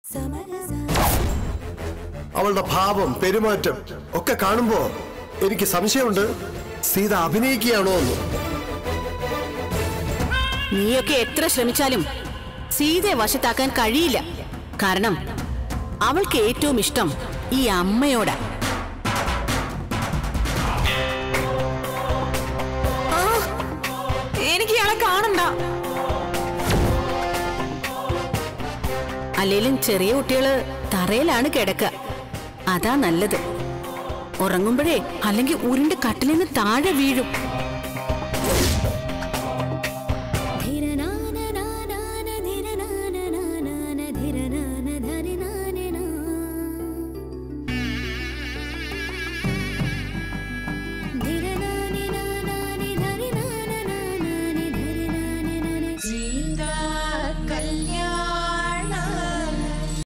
അവളുടെ ഭാവം പെരുമാറ്റം ഒക്കെ കാണുമ്പോ എനിക്ക് സംശയമുണ്ട് സീത അഭിനയിക്കുകയാണോ എന്ന് നീയൊക്കെ എത്ര ശ്രമിച്ചാലും സീതയെ വശത്താക്കാൻ കഴിയില്ല കാരണം അവൾക്ക് ഏറ്റവും ഇഷ്ടം ഈ അമ്മയോടാ എനിക്ക് ഇയാളെ കാണണ്ട അല്ലേലും ചെറിയ കുട്ടികള് തറയിലാണ് കിടക്കുക അതാ നല്ലത് ഉറങ്ങുമ്പോഴേ അല്ലെങ്കിൽ ഉരുണ്ട് കട്ടിലിന്ന് താഴെ വീഴും